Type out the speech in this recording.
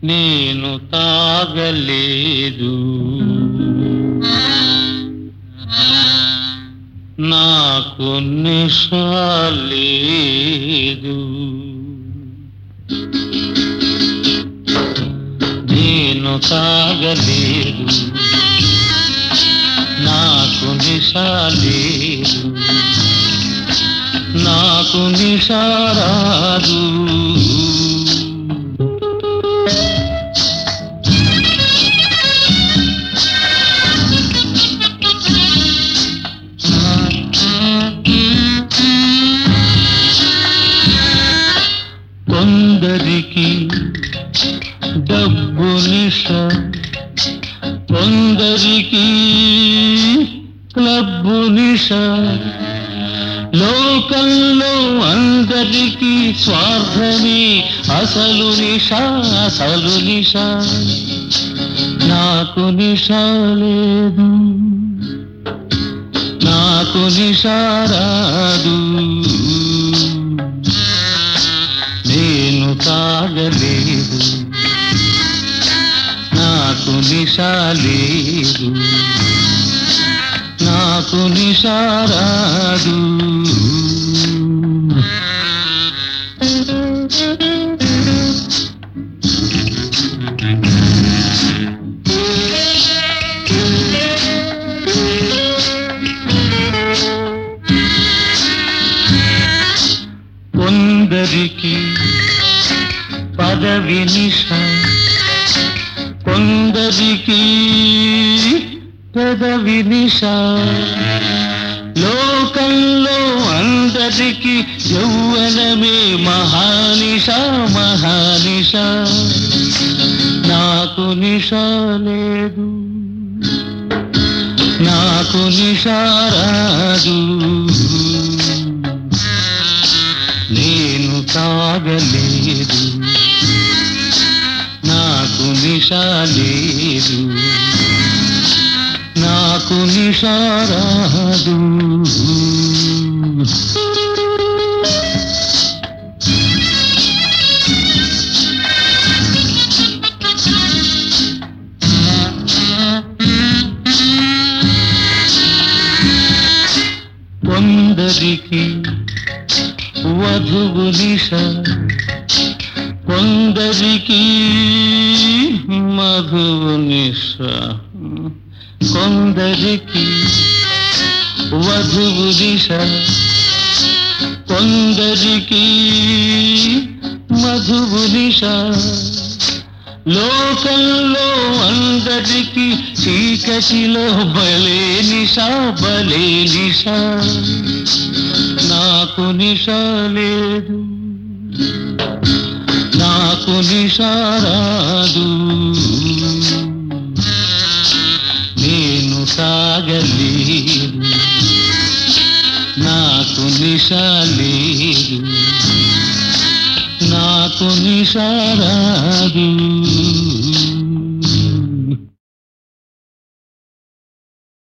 నేను తాగలేదు నాకు నిషాలేదు నేను తాగలేదు నాకు నిషాలేదు నాకు నిషారాదు కొందరికి డబ్బు నిష కొందరికి క్లబ్బు నిష లోకంలో అందరికీ స్వార్థమే అసలు నిష అసలు నిష నాకు నిష లేదు నాకు నిషారాదు నేను తాగలేదు నాకు నిషాలేదు నాకు నిషారాదు కొందరికి పదవి నిష కొందరికి పెదవి నిష లోకంలో అందరికి యౌవనమే మహానిష మహానిష నాకు నిష లేదు నాకు నిషారాదు నేను తాగలేదు నాకు నిషాలేదు నాకు నిషారాదు కొందరికి వధువు నిష కొందరికి మధువు నిష కొందరికి వధువు దిశ కొందరికి మధువు నిష లోకంలో అందరికి చీకటిలో బలే నిష బలే నిష నాకు నిష లేదు నాకు నిషారాదు నేను సాగలేదు నాకు నిషాలేదు నాకు నిషారాదు